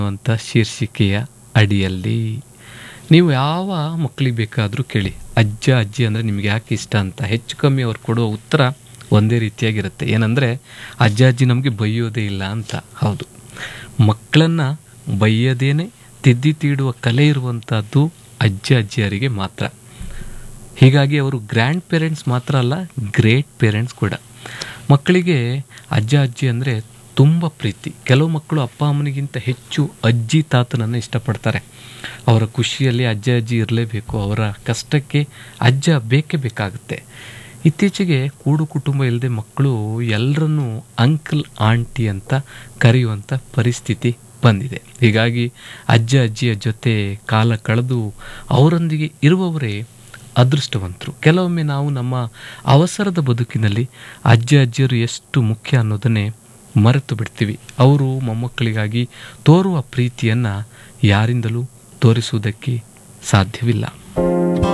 ಅಂತ ಶೀರ್ಷಿಕೆಯ ಅಡಿಯಲ್ಲಿ ನೀವು ಯಾವ ಮಕ್ಕಳಿಗೆ ಬೇಕಾದರೂ ಕೇಳಿ ಅಜ್ಜ ಅಜ್ಜಿ ಅಂದರೆ ನಿಮ್ಗೆ ಯಾಕೆ ಇಷ್ಟ ಅಂತ ಹೆಚ್ಚು ಕಮ್ಮಿ ಅವ್ರು ಕೊಡೋ ಉತ್ತರ ಒಂದೇ ರೀತಿಯಾಗಿರುತ್ತೆ ಏನಂದರೆ ಅಜ್ಜ ಅಜ್ಜಿ ನಮಗೆ ಬೈಯೋದೇ ಇಲ್ಲ ಅಂತ ಹೌದು ಮಕ್ಕಳನ್ನು ಬೈಯದೇನೆ ತಿದ್ದಿ ತೀಡುವ ಕಲೆ ಇರುವಂಥದ್ದು ಅಜ್ಜ ಅಜ್ಜಿಯರಿಗೆ ಮಾತ್ರ ಹೀಗಾಗಿ ಅವರು ಗ್ರ್ಯಾಂಡ್ ಪೇರೆಂಟ್ಸ್ ಮಾತ್ರ ಅಲ್ಲ ಗ್ರೇಟ್ ಪೇರೆಂಟ್ಸ್ ಕೂಡ ಮಕ್ಕಳಿಗೆ ಅಜ್ಜ ಅಜ್ಜಿ ಅಂದರೆ ತುಂಬ ಪ್ರೀತಿ ಕೆಲವು ಮಕ್ಕಳು ಅಪ್ಪ ಅಮ್ಮನಿಗಿಂತ ಹೆಚ್ಚು ಅಜ್ಜಿ ತಾತನನ್ನು ಇಷ್ಟಪಡ್ತಾರೆ ಅವರ ಖುಷಿಯಲ್ಲಿ ಅಜ್ಜ ಅಜ್ಜಿ ಇರಲೇಬೇಕು ಅವರ ಕಷ್ಟಕ್ಕೆ ಅಜ್ಜ ಬೇಕೇ ಬೇಕಾಗುತ್ತೆ ಇತ್ತೀಚೆಗೆ ಕೂಡು ಕುಟುಂಬ ಇಲ್ಲದೆ ಮಕ್ಕಳು ಎಲ್ಲರನ್ನೂ ಅಂಕಲ್ ಆಂಟಿ ಅಂತ ಕರೆಯುವಂಥ ಪರಿಸ್ಥಿತಿ ಬಂದಿದೆ ಹೀಗಾಗಿ ಅಜ್ಜ ಅಜ್ಜಿಯ ಜೊತೆ ಕಾಲ ಕಳೆದು ಅವರೊಂದಿಗೆ ಇರುವವರೇ ಅದೃಷ್ಟವಂತರು ಕೆಲವೊಮ್ಮೆ ನಾವು ನಮ್ಮ ಅವಸರದ ಬದುಕಿನಲ್ಲಿ ಅಜ್ಜ ಅಜ್ಜಿಯರು ಎಷ್ಟು ಮುಖ್ಯ ಅನ್ನೋದನ್ನೇ ಮರೆತು ಬಿಡ್ತೀವಿ ಅವರು ಮೊಮ್ಮಕ್ಕಳಿಗಾಗಿ ತೋರುವ ಪ್ರೀತಿಯನ್ನು ಯಾರಿಂದಲೂ ತೋರಿಸುವುದಕ್ಕೆ ಸಾಧ್ಯವಿಲ್ಲ